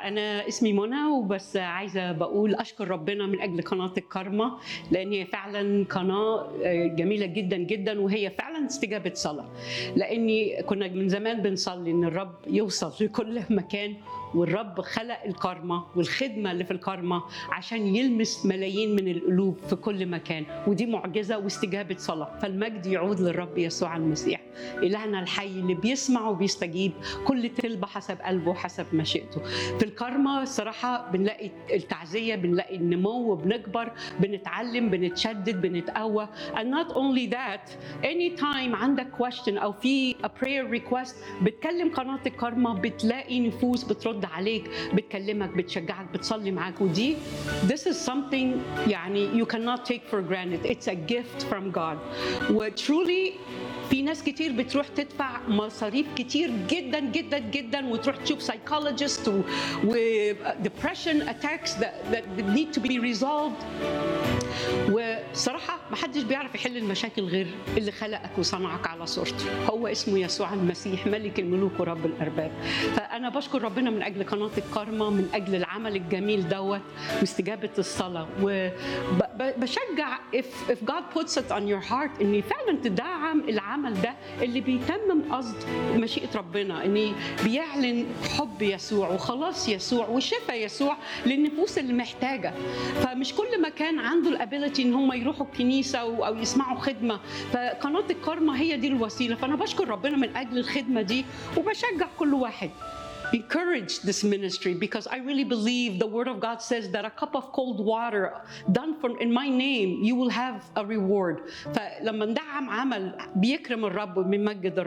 أنا اسمي منى وبس عايزة بقول أشكر ربنا من أجل قناة الكارما لأن هي فعلا قناة جميلة جدا جدا وهي فعلا استجابة صلاة لأني كنا من زمان بنصلي إن الرب يوصل لكل مكان والرب خلق الكارما والخدمة اللي في الكارما عشان يلمس ملايين من القلوب في كل مكان ودي معجزة واستجابة صلاة فالمجد يعود للرب يسوع المسيح إلهنا الحي اللي بيسمع وبيستجيب كل طلبة حسب قلبه وحسب مشيئته في الكارما الصراحة بنلاقي التعزية بنلاقي النمو بنكبر بنتعلم بنتشدد بنتقوى and not only that anytime عندك question أو في a prayer request بتكلم قناة الكارما بتلاقي نفوس بترد عليك بتكلمك بتشجعك بتصلي معاك ودي this is something يعني you cannot take for granted it's a gift from God وترولي في ناس كتير بتروح تدفع مصاريف كتير جدا جدا جدا وتروح تشوف سايكولوجيست و, و depression attacks that, that need to be resolved وصراحة ما حدش بيعرف يحل المشاكل غير اللي خلقك وصنعك على صورته هو اسمه يسوع المسيح ملك الملوك ورب الأرباب فأنا بشكر ربنا من أجل قناة الكارما من أجل العمل الجميل دوت واستجابة الصلاة وبشجع if, if God puts it on your heart إن فعلا تدعم العمل ده اللي بيتمم قصد مشيئة ربنا إن بيعلن حب يسوع وخلاص يسوع وشفاء يسوع للنفوس اللي محتاجة فمش كل مكان عنده الابيلتي ان هم يروحوا الكنيسه او يسمعوا خدمه فقناه الكارما هي دي الوسيله فانا بشكر ربنا من اجل الخدمه دي وبشجع كل واحد encourage this ministry because I really believe the word of God says that a cup of cold water done for in my name you will have a reward فلما ندعم عمل بيكرم الرب وبيمجد الرب